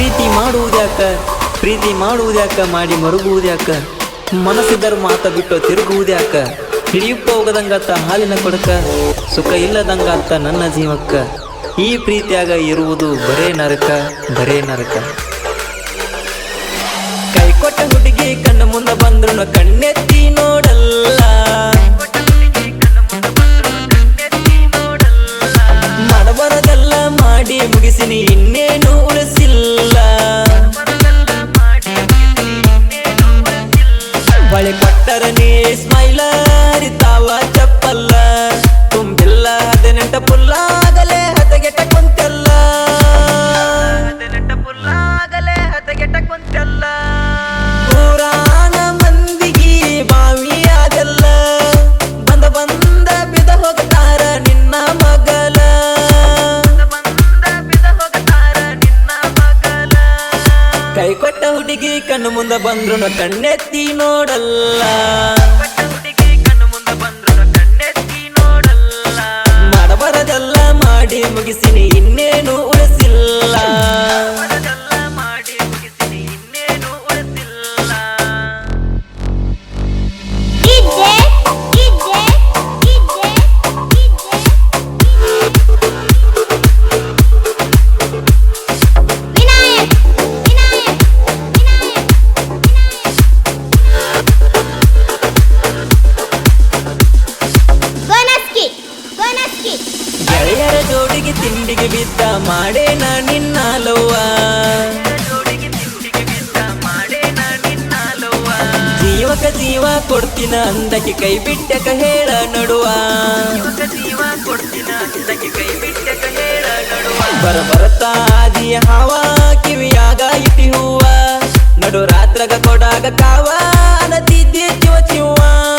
ಪ್ರೀತಿ ಮಾಡುವುದ್ಯಾಕ ಪ್ರೀತಿ ಮಾಡುವುದ್ಯಾಕ ಮಾಡಿ ಮರುಗುವುದ್ಯಾಕ ಮನಸ್ಸಿದ್ದರು ಮಾತ ಬಿಟ್ಟು ತಿರುಗುವುದ್ಯಾಕ ಹಿಡಿಯುಪ್ಪ ಹೋಗದಂಗತ್ತ ಹಾಲಿನ ಕೊಡಕ ಸುಖ ಇಲ್ಲದಂಗಾತ ನನ್ನ ಜೀವಕ್ಕ ಈ ಪ್ರೀತಿಯಾಗ ಇರುವುದು ಬರೇ ನರಕ ಬರೇ ನರಕ ಕೈ ಕೊಟ್ಟ ಹುಡುಗಿ ಕಣ್ಣ ಮುಂದೆ ಬಂದ್ರು ಕಣ್ಣೆತ್ತಿ ನೋಡಲ್ಲ ಮಾಡಬಾರದೆಲ್ಲ ಮಾಡಿ ಮುಗಿಸಿನಿ ಇನ್ನೇನು ಉಳಿಸಿಲ್ಲ ಬಳೆ ಕೊಟ್ಟರ ನೀ ಸ್ಮೈಲ ಅರಿತಾವ ಚಪ್ಪಲ್ಲ ತುಂಬಿಲ್ಲ ಹದಿನೆಂಟ ಪುಲ್ಲಾಗಲೇ ಹದಗೆಟ್ಟ ಕುಂತೆಲ್ಲ ಪುರಾಣ ಮಂದಿಗೆ ಬಾವಿಯಾಗಲ್ಲ ಬಂದ ಬಂದ ಬಿದ ಹೋಗ್ತಾರ ನಿನ್ನ ಮಗಲ ಕೈ ಕೊಟ್ಟ ಹುಡುಗಿ ಕಣ್ಣು ಮುಂದೆ ಬಂದ್ರು ಕಣ್ಣೆತ್ತಿ ನೋಡಲ್ಲ ಮಾಡಬಾರದೆಲ್ಲ ಮಾಡಿ ಮುಗಿಸಿನಿ ಇನ್ನೇನು ಉಳಿಸಿಲ್ಲ DJ DJ DJ Vinayak Vinayak Vinayak Gonaski Gonaski ಗೆಳೆಯರ ಜೋಡಿಗೆ ತಿಂಡಿಗೆ ಬಿದ್ದ ಮಾಡೇನ ನಿನ್ನ ಲವ್ವ ಜೀವಕ ಜೀವ ಕೊಡ್ತೀನ ಅಂದಕ್ಕೆ ಕೈ ಬಿಟ್ಟಕ ಹೇಳ ನಡುವ ಬರ ಬರತಾ ಆದಿಯ ಹಾವ ಕಿವಿಯಾಗ ಇಟ್ಟಿ ಹೂವ ನಡು ರಾತ್ರಗ ಕೊಡಾಗ ಕಾವ ನದಿದ್ದೆ ಚಿವ ಚಿವ್ವ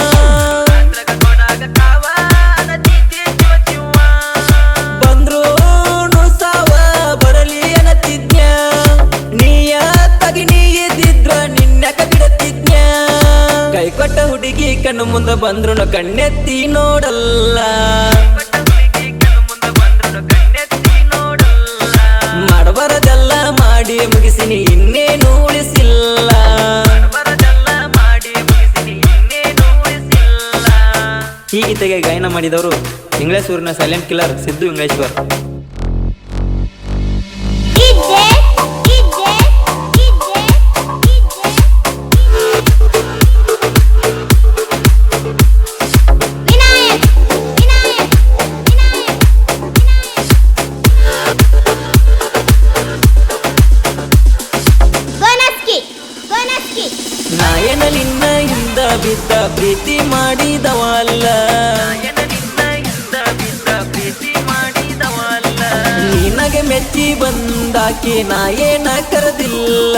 ಬಂದ್ರು ಸಾವ ಬರಲಿ ಅನ್ನತಿದ್ನ್ಯ ನೀಯ ತಗಿ ನೀ ಇದ್ದಿದ್ರ ನಿನ್ನಕ ಬಿಡತಿದ್ನ್ಯ ಕೈ ಕೊಟ್ಟ ಹುಡುಗಿ ಕಣ್ಣು ಮುಂದೆ ಬಂದ್ರು ಕಣ್ಣೆತ್ತಿ ನೋಡಲ್ಲ ಮಾಡಬಾರದೆಲ್ಲ ಮಾಡಿ ಮುಗಿಸಿನಿ ಇನ್ನೇನು ಉಳಿಸಿಲ್ಲ ಈ ಗೀತೆಗೆ ಗಾಯನ ಮಾಡಿದವರು ಇಂಗ್ಲೇಶ್ವರಿನ silent killer Siddu Ingaleshwar DJ DJ DJ Vinayak Vinayak Vinayak Gonaski Gonaski ನಾಯನ ನಿನ್ನ ಹಿಂದ ಬಿದ್ದ ಪ್ರೀತಿ ಮಾಡಿದವಲ್ಲ ನಿನಗೆ ಮೆಚ್ಚಿ ಬಂದಾಕಿ ನಾ ಏನ ಕರೆದಿಲ್ಲ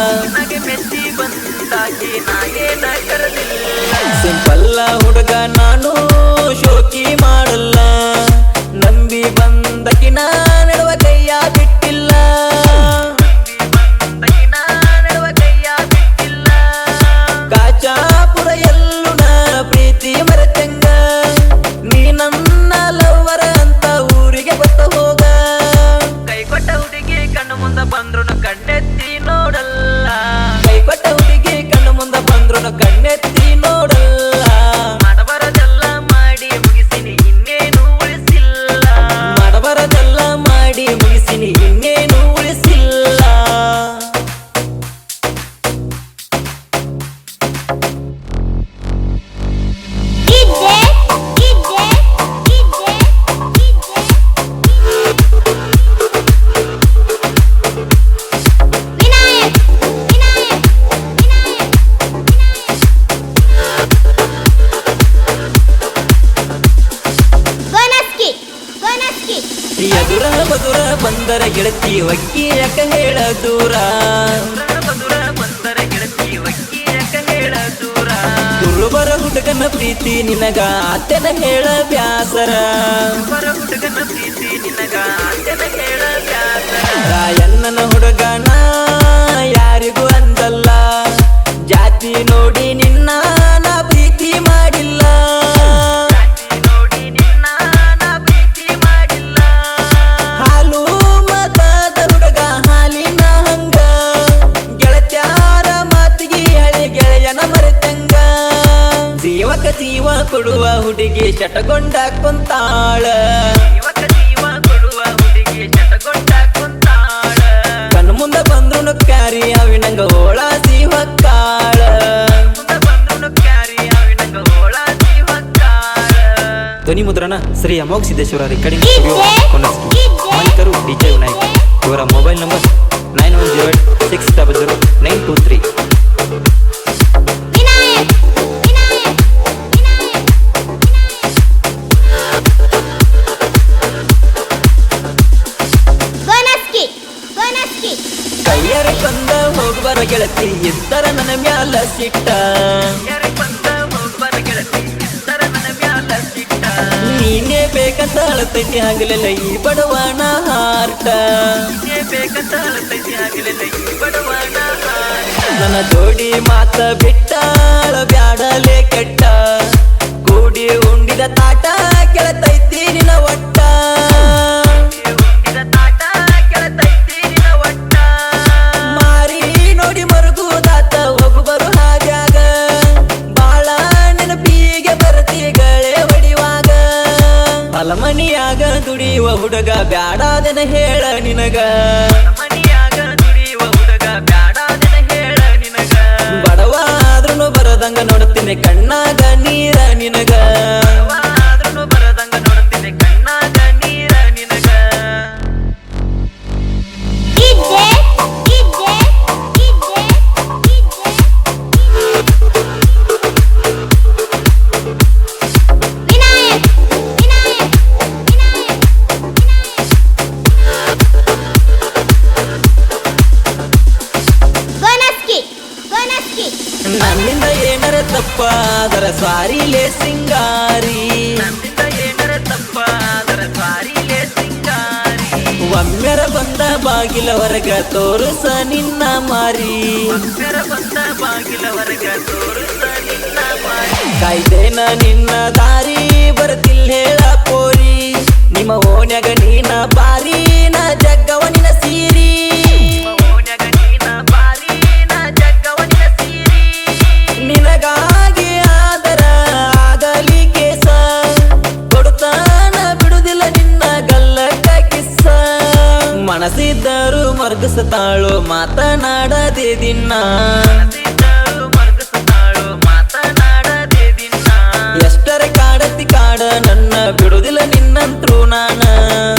ಸಿಂಪಲ್ಲ ಹುಡುಗ ನಾನು ಶೋಕಿ ಮಾಡಲ್ಲ ನಂಬಿ ಬಂದಕಿನ ನಡುವ ಕೈಯ ಬಿಟ್ಟಿಲ್ಲ ಕಾಚಾಪುರ ಎಲ್ಲುನ ಪ್ರೀತಿ ಮರೆತಂಗ ನೀ ನನ್ನ ಲವ್ವರ ಅಂತ ಊರಿಗೆ ಗೊತ್ತ ಹೋಗ ಕೈ ಕೊಟ್ಟ ಹುಡುಗಿ ಕಣ್ಣು ಮುಂದೆ ಬಂದ್ರು ಕಣ್ಣೆತ್ತಿ ನೋಡಲ್ಲ ಕೈ ಕೊಟ್ಟ ಹುಡುಗಿ ಕಣ್ಣು ಮುಂದೆ ಬಂದ್ರು ಕಣ್ಣೆತ್ತಿ ನೋಡಲ್ಲ ಮಾಡಬಾರದೆಲ್ಲ ಮಾಡಿ ಮುಗಿಸಿನಿ ಇನ್ನೇನು ಉಳಿಸಿಲ್ಲ ಮಾಡಬಾರದೆಲ್ಲ ಮಾಡಿ ಮುಗಿಸಿನಿ ಇನ್ನೇನು ಉಳಿಸಿಲ್ಲ DJ DJ DJ Vinayak Vinayak Vinayak Gonaski Gonaski ಎದುರ ಬದುರ ಬಂದರ ಗೆಳತಿ ಒಕ್ಕಿ ಯಾಕ ಹೇಳ ದೂರ ಮಧುರ ಬಂದರೆ ಗೆಳತಿ ಒಕ್ಕಿ ಯಾಕ ಹೇಳ ದೂರ ಕುರುಬರ ಹುಡುಗನ ಪ್ರೀತಿ ನಿನಗ ಅತ್ತೆನ ಹೇಳ ಬ್ಯಾಸರ ಬರ ಹುಡುಗನ ಪ್ರೀತಿ ನಿನಗ ಅತ್ಯನ ಹೇಳ ಬ್ಯಾಸರ ರಾಯಣ್ಣನ ಹುಡುಗನ ಯಾರಿಗೂ ಅಂದಲ್ಲ ಜಾತಿ ನೋಡಿ ನಿನ್ನ ನಾ ಪ್ರೀತಿ ಮಾಡಿಲ್ಲ ಜಾತಿ ನೋಡಿ ನಿನ್ನ ನಾ ಪ್ರೀತಿ ಮಾಡಿಲ್ಲ ಹಾಲು ಮತದ ಹುಡುಗ ಹಾಲಿನ ಹಂಗ ಶಟಗೊಂಡ ಕುಂತಾಳ ಜೀವಕ ಜೀವ ಕೊಡುವ ಹುಡುಗಿ ಶತಗೊಂಡ ಕುಂತಾಳ ಕಣ್ಣು ಮುಂದೆ ಬಂದ್ರು ಕ್ಯಾರಿ ಅವಿನಂಗ ಓಳ ಸಿಹಕ್ಕಾಳ ಮುಂದೆ ಬಂದ್ರು ಕ್ಯಾರಿ ಅವಿನಂಗ ಓಳ ಜೀವಕ್ಕಾಳ ಧ್ವನಿ ಮುದ್ರಣ Shri Amogha Siddeshwara recording DJ, studio Konaski DJ, ಮಾಲೀಕರು ಡಿಜೆ ವಿನಾಯಕ್ ಇವರ mobile number nine one zero six double zero nine two three Vinayak Vinayak Vinayak Gonaski Gonaski ಕೈಯರ ಕಂದ ಹೋಗ್ಬರ ಗೆಳತಿ ಇದ್ದರ ನನ್ನ ಮ್ಯಾಲ ಸಿಟ್ಟ ಯಾರೇ ಬಂದ ಹೋಗ್ಬರ ಗೆಳತಿ ಇದ್ದರ ನನ್ನ ಮ್ಯಾಲ ಸಿಟ್ಟ ನೀನೇ ಬೇಕಂತ ಅಳತೈತಿ ಆಗಲಿಲ್ಲ ಈ ಬಡವನ ಹಾರ್ಟ ಏ ಬೇಕಂತ ಅಳತೈತಿ ಆಗಲಿಲ್ಲ ಈ ಬಡವನ ಹಾಟ. ನನ್ನ ಜೋಡಿ ಮಾತ ಬಿಟ್ಟಾಳ ಬ್ಯಾಡಲೆ ಕೆಟ್ಟ ಕೂಡಿ ಉಂಡಿದ ತಾಟ ಕೆಳತೈತಿ ನಿನ ಒಟ್ಟ ಈ ಉಂಡಿದ ತಾಟ ಕೆಳತೈತಿ ನಿನ್ನ ಒಟ್ಟ ಮಾರಿ ನೋಡಿ ಮರುಗುದಾತ ಒಬ್ಬರು ಹಾಗ್ಯಾಗ ಬಾಳ ನೆನಪಿಗೆ ಬರತಿಗಳೇ ಹೊಡಿವಾಗ ಅಲಮನಿಯಾಗ ದುಡಿಯುವ ಹುಡುಗ ಬ್ಯಾಡಾದನ ಹೇಳ ನಿನಗ ಮನಿಯಾಗ ದುಡಿಯುವ ಹುಡುಗ ಬ್ಯಾಡಾದನ ಹೇಳ ನಿನಗ ಬಡವ ಆದ್ರೂ ಬರದಂಗ ನೋಡ್ತೀನಿ ಕಣ್ಣಾಗ ನೀರ ನಿನಗ ಆದ್ರೂ ಬರದಂಗ ನೋಡ್ತೀನಿ ಕಣ್ಣಾಗ ನೀರ ನಿನಗ DJ DJ DJ Vinayak Vinayak Vinayak Gonaski Gonaski ನನ್ನಿಂದ ಏನರ ತಪ್ಪ ಅದರ ಸಾರಿಲೆ ಸಿಂಗಾರಿ ನನ್ನಿಂದ ಏನರ ತಪ್ಪ ಅದರ ಸ್ವಾರಿಲೇ ಸಿಂಗಾರಿ ಒಮ್ಮೆರ ಬಂದ ಬಾಗಿಲ ಹೊರಗ ತೋರುಸ ನಿನ್ನ ಮಾರಿ ಬೆರ ಬಂದ ಬಾಗಿಲ ಹೊರಗ ತೋರಿಸ ನಿನ್ನ ಮಾರಿ ಕಾಯ್ದೇನ ನಿನ್ನ ದಾರಿ ಬರ್ತಿಲ್ ಹೇಳ ಪೋರಿ ನಿಮ್ಮ ಓನ್ಯಾಗ ನೀನ ಬಾರಿ ನಾ ಜಗ್ಗವ ನಿನ ಸೀರಿ ಓನ್ಯಾಗ ನೀನ ಬಾರಿ ನಾ ಜಗ್ಗವನಿನ ಸೀರಿ ನಿನಗಾಗಿ ಆದರ ಆಗಲಿ ಕೇಸ ಕೊಡುತ್ತಾನ ಬಿಡುದಿಲ್ಲ ನಿನ್ನ ಗಲ್ಲಕ್ಕ ಕಿಸ್ಸ ಮನಸ್ಸಿದ್ದರು ಮರ್ಗಸತಾಳು ಮಾತನಾಡದೆ ದಿನ ಮನಸ್ಸಿದ್ದರು ಮರ್ಗಸತಾಳು ಮಾತನಾಡದೆ ದಿನ ಎಷ್ಟರ ಕಾಡತಿ ಕಾಡ ನನ್ನ ಬಿಡುದಿಲ್ಲ ನಿನ್ನಂತ್ರು ನಾನ